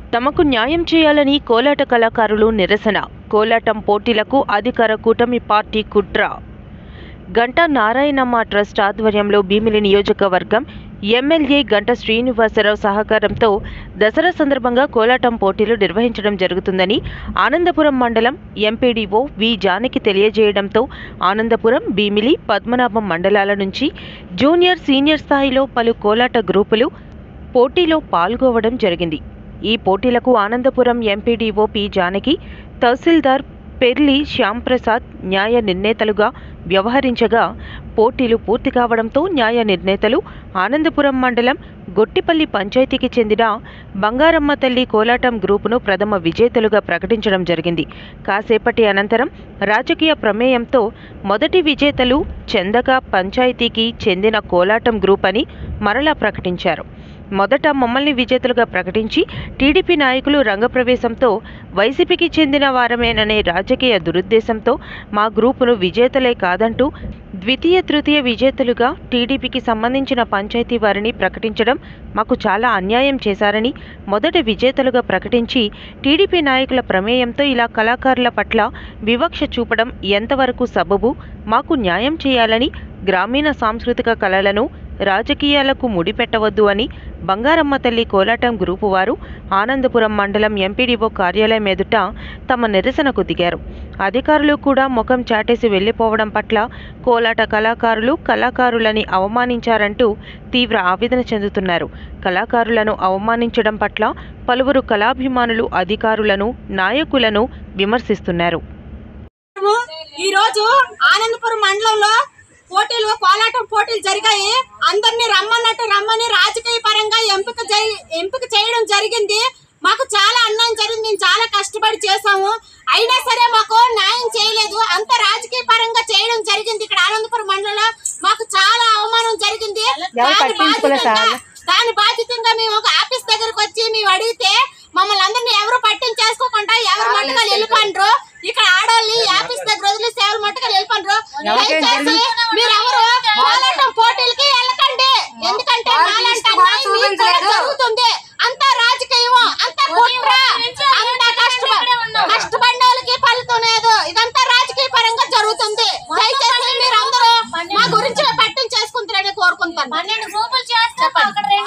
తమకు న్యాయం చేయాలని కోలాట కళాకారులు నిరసన కోలాటం పోటీలకు అధికార కూటమి పార్టీ కుట్ర గంటా నారాయణమ్మ ట్రస్ట్ ఆధ్వర్యంలో భీమిలి నియోజకవర్గం ఎమ్మెల్యే గంట శ్రీనివాసరావు సహకారంతో దసరా సందర్భంగా కోలాటం పోటీలు నిర్వహించడం జరుగుతుందని ఆనందపురం మండలం ఎంపీడీఓ వి జానకి తెలియజేయడంతో ఆనందపురం భీమిలి పద్మనాభం మండలాల నుంచి జూనియర్ సీనియర్ స్థాయిలో పలు కోలాట గ్రూపులు పోటీలో పాల్గొవడం జరిగింది ఈ పోటీలకు ఆనందపురం ఎంపీడీఓ పి జానకి తహసీల్దార్ పెర్లి శ్యాంప్రసాద్ న్యాయ నిర్ణేతలుగా వ్యవహరించగా పోటీలు పూర్తి కావడంతో న్యాయ నిర్ణేతలు ఆనందపురం మండలం గొట్టిపల్లి పంచాయతీకి చెందిన బంగారమ్మ తల్లి కోలాటం గ్రూపును ప్రథమ విజేతలుగా ప్రకటించడం జరిగింది కాసేపటి అనంతరం రాజకీయ ప్రమేయంతో మొదటి విజేతలు చందక పంచాయతీకి చెందిన కోలాటం గ్రూప్ అని మరలా ప్రకటించారు మొదట మమ్మల్ని విజేతలుగా ప్రకటించి టీడీపీ నాయకులు రంగప్రవేశంతో వైసీపీకి చెందిన వారమేననే రాజకీయ దురుద్దేశంతో మా గ్రూపును విజేతలే కాదంటూ ద్వితీయ తృతీయ విజేతలుగా టీడీపీకి సంబంధించిన పంచాయతీ వారిని ప్రకటించడం మాకు చాలా అన్యాయం చేశారని మొదట విజేతలుగా ప్రకటించి టీడీపీ నాయకుల ప్రమేయంతో ఇలా కళాకారుల పట్ల వివక్ష చూపడం ఎంతవరకు సబబు మాకు న్యాయం చేయాలని గ్రామీణ సాంస్కృతిక కళలను రాజకీయాలకు ముడిపెట్టవద్దు అని బంగారమ్మ తల్లి కోలాటం గ్రూపు వారు ఆనందపురం మండలం ఎంపీడీఓ కార్యాలయం ఎదుట తమ నిరసనకు దిగారు అధికారులు కూడా ముఖం చాటేసి వెళ్లిపోవడం పట్ల కోలాట కళాకారులు కళాకారులని అవమానించారంటూ తీవ్ర ఆవేదన చెందుతున్నారు కళాకారులను అవమానించడం పట్ల పలువురు కళాభిమానులు అధికారులను నాయకులను విమర్శిస్తున్నారు ఈ రోజు ఆనందపురం మండలంలో పోటీలు కోలాటం పోటీలు జరిగాయి అందరినీ రమ్మన్నట్టు రమ్మని రాజకీయ పరంగా ఎంపిక చేయ- ఎంపిక చేయడం జరిగింది మాకు చాలా అన్యాయం జరిగింది మేము చాలా కష్టపడి చేసాము అయినా సరే మాకు న్యాయం చేయలేదు అంత రాజకీయ పరంగా చేయడం జరిగింది ఇక్కడ ఆనందపురం మండలంలో మాకు చాలా అవమానం జరిగింది దాని బాధ్యతగా దాని బాధ్యతంగా మేము ఒక ఆఫీస్ దగ్గరకు వచ్చి మేము అడిగితే మమ్మల్ని అందరినీ ఎవరు పట్టించేసుకోకుండా ఎవరు మట్టుగా వెళ్ళిపోండ్రు ఇక్కడ ఆడవాళ్ళు ఈ ఆఫీస్ దగ్గర వదిలేసి ఎవరు మట్టుగా వెళ్ళిపోండ్రు దయచేసి మీరు ఎవరు పోరాటం పోటీలకి వెళ్ళకండి ఎందుకంటే మాలాంటి అన్యాయం మీకు కూడా జరుగుతుంది అంత రాజకీయం అంత కుట్ర అంత కష్టపడి కష్టపడిన వాళ్ళకి ఫలితం లేదు ఇదంతా రాజకీయ పరంగా జరుగుతుంది దయచేసి మీరు అందరూ మా గురించి పట్టించేసుకుంటారని కోరుకుంటాను పన్నెండు గ్రూపులు చేస్తాం అక్కడ